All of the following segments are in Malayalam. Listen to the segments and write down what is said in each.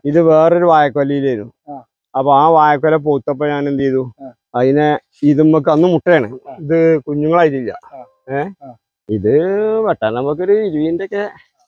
ഇത് വേറൊരു വായക്കൊലയിലായിരുന്നു ആ. അപ്പൊ ആ വായക്കൊല പൂത്തപ്പോ ഞാൻ എന്ത് ചെയ്തു ആ. അതിനെ ഇതുമ്മക്ക് അന്ന് മുട്ടയാണ് ഇത് കുഞ്ഞുങ്ങളായിട്ടില്ല ആ. ഏ ആ. ഇത് വെട്ടാൻ നമുക്കൊരു ഇരുപതിന്റെ ഒക്കെ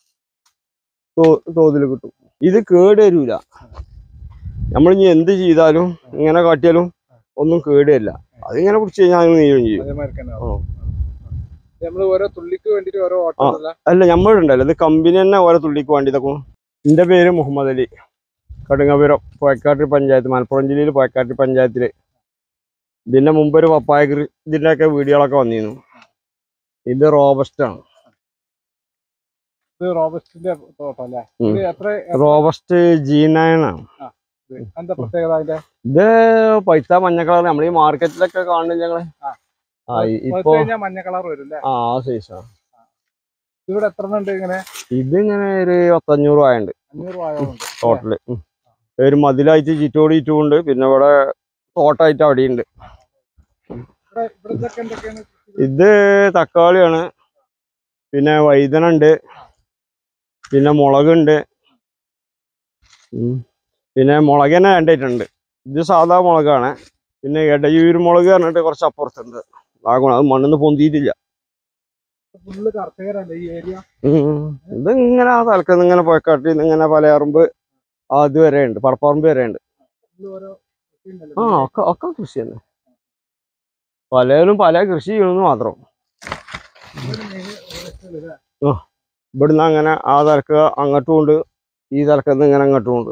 തോതിൽ കിട്ടും ഇത് കേട് വരൂല നമ്മളിനി എന്ത് ചെയ്താലും ഇങ്ങനെ കാട്ടിയാലും ഒന്നും കേട് വരില്ല അതിങ്ങനെ പിടിച്ച് കഴിഞ്ഞാൽ അത് നീരും ചെയ്യും അതേമാതിരി തന്നെ ഓ. നമ്മൾ ഓരോ തുള്ളിക്ക് വേണ്ടിട്ട് ഓരോ ഓട്ടം ഉണ്ടല്ലോ. അല്ല നമ്മളുണ്ടല്ലോ ഇത് കമ്പനി തന്നെ ഓരോ തുള്ളിക്ക് വേണ്ടി ഇതൊക്കെ എൻ്റെ പേര് മുഹമ്മദ് അലി കടുങ്ങപുരം പോയക്കാട്ടി പഞ്ചായത്ത് മലപ്പുറം ജില്ലയിൽ പോയക്കാട്ടി പഞ്ചായത്തില് ഇതിന്റെ മുമ്പ് ഒരു പപ്പായ കൃ ഇതിന്റെ ഒക്കെ വീഡിയോകളൊക്കെ വന്നിരുന്നു ഇത് റോബസ്റ്റ് ആണ് ഇത് റോബസ്റ്റിന്റെ തോട്ടം അല്ലേ ഉം. ഇത് എത്ര റോബസ്റ്റ് ജി നയൻ ആണ് ഇത് എന്താ പ്രത്യേകത അതിന്റെ ഇത് പൈസ മഞ്ഞ കളർ നമ്മൾ ഈ മാർക്കറ്റിലൊക്കെ കാണുന്നില്ല ഞങ്ങള് ആ. ആ ഇ- പഴുത്ത് ഇപ്പൊ കഴിഞ്ഞാൽ മഞ്ഞ കളർ വരും അല്ലേ ആ സൈസാണ് ഇവിടെ എത്ര ഉണ്ട് ഇങ്ങനെ ഇത് ഇങ്ങനെ ഒരു പത്തഞ്ഞൂറ് ആയുണ്ട് അഞ്ഞൂറ് ആയോണ്ട് ടോട്ടല് ഉം. ഒരു മതിലായിട്ട് ചുറ്റോടി ചുറ്റുമുണ്ട് പിന്നെ ഇവിടെ തോട്ടായിട്ട് അവിടെയുണ്ട് ഇവിടെ ഇവിടെ ഇതൊക്കെ എന്തൊക്കെയാണ് ഇത് തക്കാളിയാണ് പിന്നെ വൈതന ഉണ്ട് പിന്നെ മുളകുണ്ട് ഉം. പിന്നെ മുളക് തന്നെ രണ്ടായിട്ടുണ്ട് ഇത് സാധാ മുളകാണ് പിന്നെ ഇടയൂർ മുളക് പറഞ്ഞിട്ട് കുറച്ച് അപ്പുറത്തുണ്ട് ആകണം അത് മണ്ണിന്ന് പൊന്തിയിട്ടില്ല ഫുള്ള് കർഷകരല്ലേ ഈ ഏരിയ ഉം. ഇത് ഇങ്ങനെ ആ തലക്കന്ന് ഇങ്ങനെ പോയക്കാട്ടി ഇങ്ങനെ പലയറമ്പ് ആ ഇത് വരെ ഉണ്ട് പടപ്പറമ്പ് വരെ ഉണ്ട് ഫുള്ള് ഓരോ കൃഷി ഉണ്ടല്ലോ. ആ ഒക്കെ ഒക്കെ കൃഷി തന്നെ പലരും പല കൃഷി ചെയ്യണമെന്ന് മാത്രം ഇതൊരു main roaster അല്ലേ? ഇവിടുന്ന് അങ്ങനെ ആ തലക്ക് അങ്ങോട്ടും ഉണ്ട് ഈ തലക്കന്ന് ഇങ്ങനെ അങ്ങോട്ടും ഉണ്ട്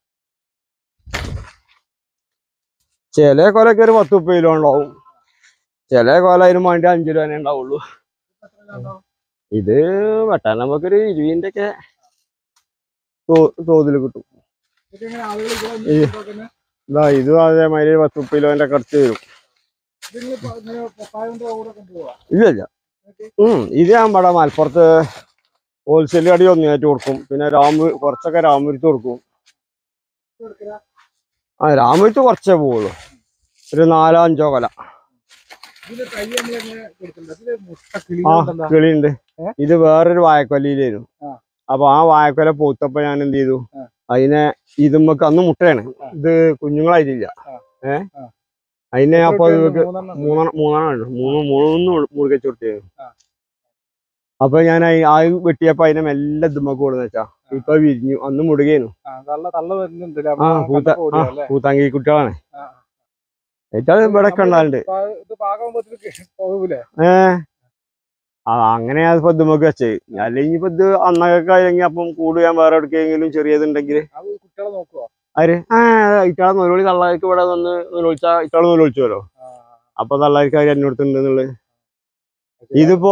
ചില കൊലക്ക് ഒരു പത്ത് മുപ്പത് കിലോ ഉണ്ടാവും ചില കൊല അതിന് വേണ്ടി അഞ്ചു രൂപ തന്നെ ഉണ്ടാവുള്ളൂ എത്ര ഉണ്ടാവും? ഇത് വെട്ടാൻ നമുക്കൊരു ഇരുപതിന്റെ ഒക്കെ തോതിൽ കിട്ടും ഇതൊക്കെ ഇങ്ങനെ ആളുകൾ ഇവിടെ വന്ന് ഈ- കൊണ്ടുപോകുന്നെ? ഇതാ ഇതും അതേമാതിരി പത്ത് മുപ്പത് കിലോന്റെ ഒക്കെ അടുത്ത് വരും ഇതിങ്ങള് ഇപ്പൊ ഇങ്ങനെ പപ്പായ കൊണ്ട് കൂടെ കൊണ്ടുപോവാ ഇല്ല ഇല്ല ഉം ഇത് ഞാൻ ഇവിടെ മലപ്പുറത്ത് ഹോൾസെയിൽ കടി ഒന്നായിട്ട് കൊടുക്കും പിന്നെ രാമു കുറച്ചൊക്കെ രാമൂരിത്ത് കൊടുക്കും കൊടുക്കല ആ രാമൂരിത്ത് കുറച്ചേ പോവുള്ളൂ ഒരു നാലോ അഞ്ചോ കൊല ഇതിന്റെ തൈ നമ്മളെങ്ങനെ കൊടുക്കണ്ട ഇതില് മുട്ട ആ കിളികളുണ്ടല്ലോ കിളിയുണ്ട് ഏ? ഇത് വേറൊരു വായക്കൊലയിലായിരുന്നു ആ. അപ്പൊ ആ വായക്കൊല പൂത്തപ്പോ ഞാൻ എന്ത് ചെയ്തു ആ. അതിനെ ഇതുമ്മക്ക് അന്ന് മുട്ടയാണ് ഇത് കുഞ്ഞുങ്ങളായിട്ടില്ല ആ. ഏ ആ. അതിനെ അപ്പൊ എത്ര ഇവക്ക് മൂന്നെണ്ണം ഉണ്ട്. മൂന്നെണ്ണം മൂന്നെണ്ണം ഉണ്ട് മൂന്ന് മൂന്ന് മുറുകെ ചുരുട്ടി ആ. അപ്പൊ ഞാൻ അയി- ആ വെട്ടിയപ്പോ അതിനെ മെല്ലെ ഇതുമ്മക്ക് കൊടുന്ന് വെച്ചാ ഇപ്പൊ വിരിഞ്ഞു അന്ന് മുടുകേനു ആ, തള്ള തള്ള വരുന്നുണ്ട് ആ പൂത്ത ആ പൂത്താങ്കി കുട്ടികളാണ് ഏറ്റവും ഇവിടെ ഒക്കെ ഉണ്ടാവുന്നുണ്ട് ഇത് പാകാകുമ്പോഴത്തേക്ക് പോകൂലേ ഏ ആ അങ്ങനെ ഇപ്പൊ ഇതുമ്മക്ക് വെച്ചേ അല്ലെങ്കിൽ ഇപ്പൊ ഇത് അന്നൊക്കെ ആയെങ്കിൽ അപ്പം കൂട് ഞാൻ വേറെ എവിടേക്കെങ്കിലും ചെറിയതുണ്ടെങ്കിൽ അത് കുട്ടികളെ നോക്കുവോ ആര് ആ ഇറ്റാളെ നൊലോളി തള്ളാർക്ക് ഇവിടെ വന്ന് നൊലോളിച്ചാ ഇറ്റാളെ നൊലോളിച്ചുവല്ലോ ആ, അപ്പൊ തള്ളാർക്ക് അവർ എന്നോടത്തുണ്ടെന്നുള്ളത് ഇതിപ്പോ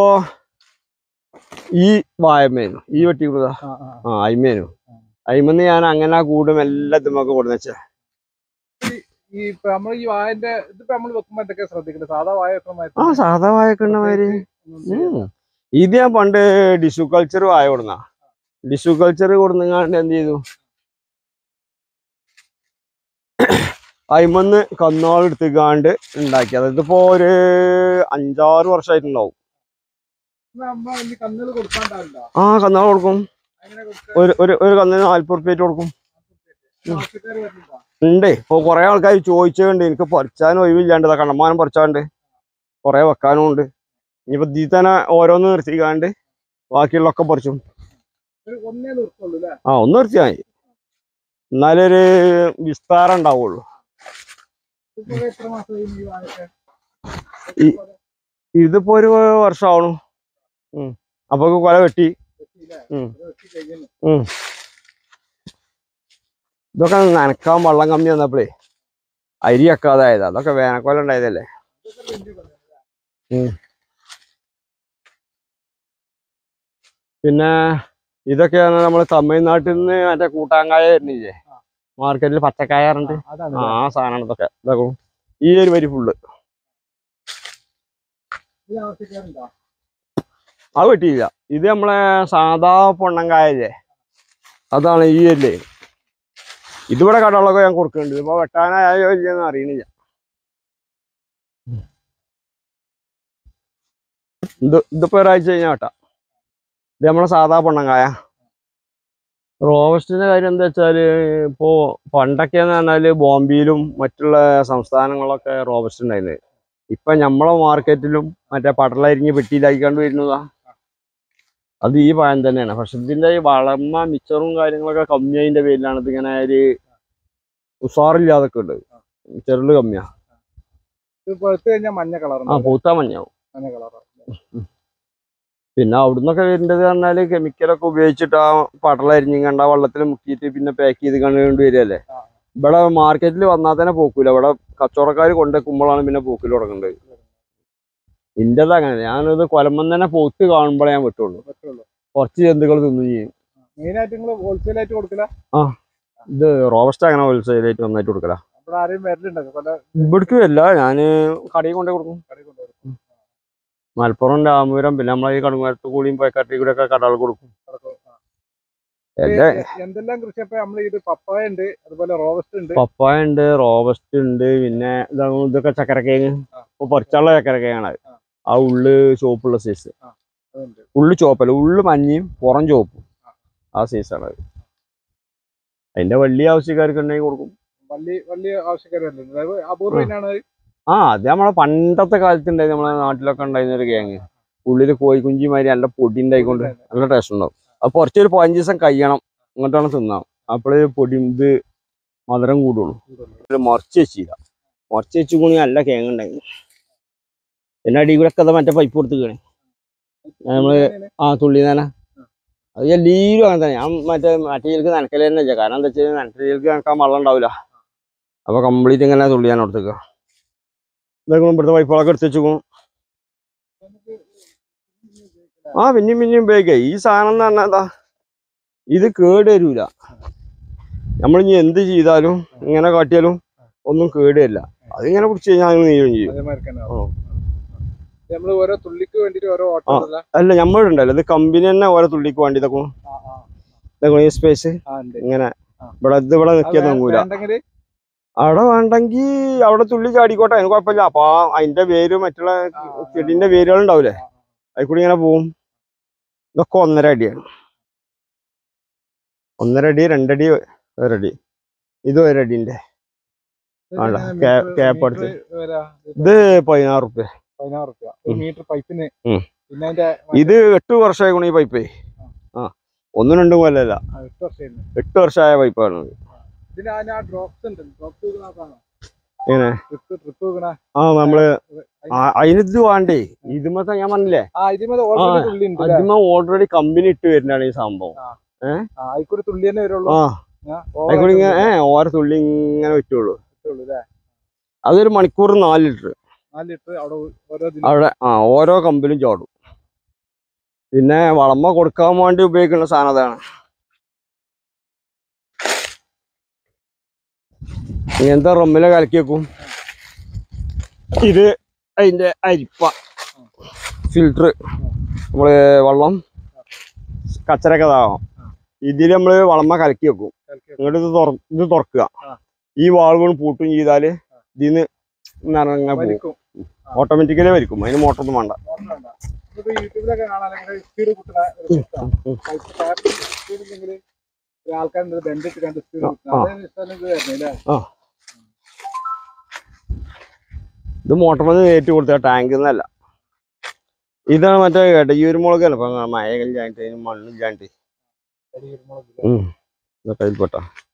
ഈ വായമേനു ഈ വെട്ടിക്കുന്നതാ ആ, ആ. ആ അയിമേനു അയിമെന്ന് ഞാൻ അങ്ങനെ ആ കൂടും എല്ലാം ഇതുമ്മക്ക് കൊടുന്ന് വെച്ചാ ഈ ഇപ്പൊ നമ്മൾ ഈ വായന്റെ ഇതിപ്പോ നമ്മൾ വെക്കുമ്പോ എന്തൊക്കെ ശ്രദ്ധിക്കുന്നത് സാധാ വായ വെക്കണ ആ സാധാ വായക്കണ്ണ മാതിരി ഉം. ഇത് ഞാൻ പണ്ട് ഡിഷു കൾച്ചർ വായ കൊടുന്ന ഡിഷു കൾച്ചർ കൊടുങ്ങാണ്ട് എന്ത് ചെയ്തു അയിമന്ന് കന്നാൾ എടുത്തുകാണ്ട് ഉണ്ടാക്കിയത് ഇതിപ്പോ ഒരു അഞ്ചാറ് വർഷമായിട്ടുണ്ടാവും നമ്മ വലിയ കന്നുകൾ കൊടുക്കാണ്ടാവില്ല ആ കന്നാൾ കൊടുക്കും അങ്ങനെ കൊടുക്കാൻ ഒരു ഒരു ഒരു കന്നിന് നാല്പത് റുപ്യ കൊടുക്കും ആവശ്യക്കാർ വരുന്നുണ്ടോ ഉണ്ട് ഇപ്പൊ കുറെ ആൾക്കാർ ചോദിച്ചുകൊണ്ട് എനിക്ക് പറിച്ചാനും ഒഴിവില്ലാണ്ട് ഇതാ കണ്ണമാനം പറിച്ചാണ്ട് കുറെ വെക്കാനും ഉണ്ട് ഇനിയിപ്പോ ഇതിൽ തന്നെ ഓരോന്ന് നിർത്തിക്കാണ്ട് ബാക്കിയുള്ളൊക്കെ പറിച്ചു ഒരു ഒന്നേ നിർത്തുള്ളൂ അല്ലേ ആ ഒന്ന് നിർത്തിയാൽ മതി എന്നാലൊരു വിസ്താരം ഉണ്ടാവുള്ളൂ ഇതിപ്പോ എത്ര മാസം ഈ വാഴയൊക്കെ ഈ- ഇതിപ്പോ ഒരു വർഷമാവണു ഉം അപ്പൊ കൊല വെട്ടി വെട്ടിയില്ലേ? ഉം. അത് വെട്ടി കഴിഞ്ഞു ഉം ഇതൊക്കെ നനക്കാൻ വെള്ളം കമ്മി വന്നപ്പോഴേ അരി വെക്കാതായതാ അതൊക്കെ വേനൽക്കൊല ഉണ്ടായതല്ലേ ഇതൊക്കെ വലിയ കൊല്ലം. പിന്നെ ഇതൊക്കെയാണ് നമ്മൾ തമിഴ്നാട്ടിൽ നിന്ന് മറ്റേ കൂട്ടാങ്കായ വരുന്നില്ലേ മാർക്കറ്റിൽ പച്ചക്കായ പറഞ്ഞിട്ട് ആ, അതാണ് ആ ആ സാധനമാണ് ഇതൊക്കെ ഇതൊക്കെ ഈ ഒരു വരി ഫുള്ള് ഈ ആവശ്യക്കാരുണ്ടോ അത് വെട്ടിയില്ല ഇത് നമ്മളെ സാധാ പൊണ്ണങ്കായല്ലേ അതാണ് ഈ അല്ലേ ഇതിവിടെ കടകളൊക്കെ ഞാൻ കൊടുക്കുന്നുണ്ട് ഇപ്പൊ വെട്ടാനായോ ഇല്ലെന്ന് അറിയണില്ല ഇത് ഇതിപ്പോ ഒരാഴ്ച കഴിഞ്ഞാ വെട്ടാം ഇത് നമ്മളെ സാധാ പൊണ്ണങ്കായ റോബസ്റ്റിന്റെ കാര്യം എന്താ വെച്ചാല് ഇപ്പോ പണ്ടൊക്കെ എന്ന് പറഞ്ഞാല് ബോംബെയിലും മറ്റുള്ള സംസ്ഥാനങ്ങളിലൊക്കെ റോബസ്റ്റ് ഉണ്ടായിരുന്നത് ഇപ്പൊ നമ്മളെ മാർക്കറ്റിലും മറ്റേ പടലരിഞ്ഞ് പെട്ടിയിലാക്കിക്കൊണ്ട് വരുന്നതാ അത് ഈ പഴം തന്നെയാണ് പക്ഷെ ഇതിന്റെ ഈ വളർന്ന മിച്ചറും കാര്യങ്ങളൊക്കെ കമ്മിയായതിന്റെ പേരിലാണ് ഇതിങ്ങനെ ഒരു ഉഷാറില്ലാതൊക്കെ ഉണ്ട് ചെറുത് കമ്മിയാ ഇത് പഴുത്ത് കഴിഞ്ഞാൽ മഞ്ഞ കളർ ആ പൂത്താ മഞ്ഞാവും മഞ്ഞ കളർ പിന്നെ അവിടുന്നൊക്കെ വരുന്നത് പറഞ്ഞാല് കെമിക്കലൊക്കെ ഉപയോഗിച്ചിട്ട് ആ പടലരിഞ്ഞും കണ്ട വെള്ളത്തിൽ മുക്കിയിട്ട് പിന്നെ പാക്ക് ചെയ്ത് കണ്ടുകൊണ്ട് വരികയല്ലേ ആ. ഇവിടെ മാർക്കറ്റിൽ വന്നാൽ തന്നെ പോക്കൂല ഇവിടെ കച്ചവടക്കാർ കൊണ്ടുവെക്കുമ്പോഴാണ് പിന്നെ പോക്കിൽ തുടങ്ങേണ്ടത് ഇന്റേത് അങ്ങനെ ഞാനിത് കൊലമ്പം തന്നെ പോത്ത് കാണുമ്പോഴേ ഞാൻ വിട്ടുള്ളൂ പറ്റുള്ളൂ കുറച്ച് ജന്തുക്കൾ തിന്നു ചെയ്യും മെയിൻ ആയിട്ട് നിങ്ങൾ ഹോൾസെയിൽ ആയിട്ട് കൊടുക്കില്ല ഇത് റോബസ്റ്റ് അങ്ങനെ ഹോൾസെയിലായിട്ട് നന്നായിട്ട് കൊടുക്കല ഇവിടെ ആരെയും വരലുണ്ടോ പല ഇവിടേക്ക് വരില്ല ഞാൻ കടയിൽ കൊണ്ടേ കൊടുക്കും കടയിൽ കൊണ്ടുവരും മലപ്പുറം രാമപുരം പിന്നെ നമ്മളെ ഈ കടുങ്ങാരത്ത് കൂടിയും പോയക്കാട്ടി കൂടെ ഒക്കെ കടകൾ കൊടുക്കും എന്റെ എന്തെല്ലാം കൃഷി അപ്പൊ നമ്മൾ ഇത് പപ്പായ ഉണ്ട് അതുപോലെ റോബസ്റ്റ് ഉണ്ട് പപ്പായ ഉണ്ട് റോബസ്റ്റ് ഉണ്ട് പിന്നെ ഇതാ ഇതൊക്കെ ചക്കരക്കേങ്ങ് ആ. ഇപ്പൊ പൊറിച്ചുള്ള ചക്കരക്കേങ്ങാണ് അത്. ആ. ആ ഉള്ള് ചുവപ്പുള്ള സൈസ് അതുണ്ട് ഉള്ളു ചുവപ്പല്ല ഉള്ളു മഞ്ഞയും പുറം ചുവപ്പും ആ സൈസാണ് അത് അതിന്റെ വലിയ ആവശ്യക്കാർക്ക് ഉണ്ടെങ്കിൽ കൊടുക്കും വള്ളി വലിയ ആവശ്യക്കാരല്ലേ അതായത് അപൂർവം തന്നെയാണ് അത്. ആ അത് നമ്മളെ പണ്ടത്തെ കാലത്ത് ഉണ്ടായി നമ്മളെ നാട്ടിലൊക്കെ ഉണ്ടായിരുന്ന ഒരു കേങ്ങ് ഉള്ളില് കോഴിക്കുഞ്ചി മാതിരി നല്ല പൊടി ഉണ്ടായിക്കൊണ്ട് നല്ല ടേസ്റ്റ് ഉണ്ടാവും അത് കുറച്ചൊരു പതിനഞ്ച് ദിവസം കഴിയണം ഇങ്ങോട്ടാണ് തിന്നാം അപ്പോഴേ പൊടി ഇത് മധുരം കൂടുള്ളൂ ഒരു മുറച്ച് വെച്ചില്ല മുറച്ച് വെച്ച് കൂടി നല്ല കേങ്ങ് ഉണ്ടായിരുന്നു പിന്നെ അടി കൂടെ ഒക്കെ മറ്റേ പൈപ്പ് കൊടുത്തുക്കണേ നമ്മള് ആ തുള്ളി നന അത് എല്ലാവരും അങ്ങനെ തന്നെ ഞാൻ മറ്റേ മറ്റേ ചേർക്ക് നനക്കൽ തന്നെ വെച്ചാൽ കാരണം എന്താ വെച്ചാൽ നനക്കൽ ചേർക്ക് നനക്കാൻ വെള്ളം ഉണ്ടാവില്ല അപ്പൊ കംപ്ലീറ്റ് ഇങ്ങനെ തുള്ളി ഞാൻ കൊടുത്തേക്ക ഇതൊക്കെ ഇവിടുത്തെ പൈപ്പുകളൊക്കെ എടുത്ത് വെച്ചേക്കും ആ പിന്നെയും പിന്നെയും ഉപയോഗിക്കാം ഈ സാധനം എന്ന് പറഞ്ഞാൽ എന്താ ഇത് കേട് വരൂല നമ്മളിനി എന്ത് ചെയ്താലും ഇങ്ങനെ കാട്ടിയാലും ഒന്നും കേട് വരില്ല അതിങ്ങനെ പിടിച്ച് കഴിഞ്ഞാൽ അത് നീരും ചെയ്യും അതേമാതിരി തന്നെ ഓ. നമ്മൾ ഓരോ തുള്ളിക്ക് വേണ്ടിട്ട് ഓരോ ഓട്ടം ആ. ഉണ്ടല്ലോ. അല്ല നമ്മളുണ്ടല്ലോ ഇത് കമ്പനി തന്നെ ഓരോ തുള്ളിക്ക് വേണ്ടി ഇതൊക്കെ ആ, ആ. ഇതൊക്കെ ഈ സ്പേസ് ആ, ഉണ്ട്. ഇങ്ങനെ ആ. ഇവിടെ ഇത് ഇവിടെ അത് നിൽക്കിയാൽ വേ- നോങ്ങൂല വേണ്ടെങ്കില് അവിടെ വേണ്ടെങ്കിൽ അവിടെ തുള്ളി ചാടിക്കോട്ടെ അതിന് കുഴപ്പമില്ല അപ്പൊ ആ അതിന്റെ വേര് മറ്റുള്ള ആ, ചെടിന്റെ വേരുകൾ ഉണ്ടാവില്ലേ ആ, അതിൽ കൂടി ഇങ്ങനെ പോവും ഇതൊക്കെ ഒന്നര അടിയാണ് ഒന്നര അടി രണ്ടടി ഒരടി ഇത് ഒരടിന്റെ ഇത് ആണോ? എങ്ങനെ ക്യാ- മീറ്റർ- ക്യാപ്പ് മീറ്റർ എടുത്ത്. വരാ? ഇത് പതിനാറ് റുപ്യ പതിനാറ് റുപ്യ ഒരു ഉം. മീറ്റർ പൈപ്പിന് ഉം. പിന്നെ അതിന്റെ ഇത് എട്ട് വർഷമായി ഈ പൈപ്പേ ആ ഒന്നും രണ്ടും കൊല്ലല്ല ആ, എട്ട് വർഷം എട്ട് വർഷമായ പൈപ്പാണ് ഇതിന് അതിന് ആ ഡ്രോപ്സ് ഉണ്ട് ഡ്രോപ്സ് വെക്കണ ഇങ്ങനെ ട്രിപ്പ് ട്രിപ്പ് വെക്കണ ആ നമ്മള് ആ- അതിനിത് വേണ്ടേ ഇതുമത്തെ ഞാൻ പറഞ്ഞില്ലേ ആ ഇതിമത് ഓൾറെഡി തുള്ളി ഉണ്ട് അല്ലേ? അതിമ ഓൾറെഡി കമ്പനി ഇട്ട് വരുന്നതാണ് ഈ സംഭവം ആ അതിക്കൊരു തുള്ളി തന്നെ വരുള്ളൂ ആ ആ, over അതിക്കൂടി ആയിട്ട് ഇങ്ങനെ ഏ ഓരോ തുള്ളി ഇങ്ങനെ പറ്റുള്ളൂ വരുള്ളൂ അല്ലേ? അതൊരു മണിക്കൂർ നാല് ലിറ്റർ നാല് ലിറ്റർ അവിടെ ഓരോ ഇതിന് അവിടെ ആ ഓരോ കമ്പിലും ചാടും പിന്നെ വളമ കൊടുക്കാൻ വേണ്ടി ഉപയോഗിക്കുന്ന സാധനം അതാണ് ഇങ്ങനത്തെ റമ്മിലെ കലക്കി വെക്കും ഇത് അതിന്റെ അരിപ്പ ഫിൽറ്റർ നമ്മള് വെള്ളം കച്ചറൊക്കെ ഇതാവാം ഇതിൽ നമ്മള് വളമ കലക്കി വെക്കും കലക്കി ഇങ്ങോട്ട് ഇത് തുറ ഇത് തുറക്കുക ആ. ഈ വാൾവുകൾ പൂട്ടും ചെയ്താല് ഇതിന്ന് നിറങ്ങാൻ പോകും വലിക്കും ഓട്ടോമാറ്റിക്കലി വരിക്കും അതിന് മോട്ടറൊന്നും വേണ്ട മോട്ടർ വേണ്ട ഇതിപ്പോ യൂട്യൂബിലൊക്കെ കാണാൻ സ്പീഡ് കൂട്ടുന്ന ഒരു സിസ്റ്റം പൈപ്പ് ടാപ്പ് സ്പീഡ് ഇല്ലെങ്കിൽ ആൾക്കാരുടെ ബെൻഡ് ഇട്ട് രണ്ട് സ്പീഡ് ആ. അതേ സിസ്റ്റം ഇത് വരുന്നില്ലേ ഇത് മോട്ടറിൽ കയറ്റി കൊടുത്ത ടാങ്കിൽ നിന്നല്ല ഇതാണ് മറ്റേ ഇടയൂർ മുളകല്ല ഇപ്പൊ മഴ ഇല്ലാണ്ട് മണ്ണില്ലാണ്ട് അരി കുരുമുളക് ഇതൊക്കെ അതിൽപ്പെട്ട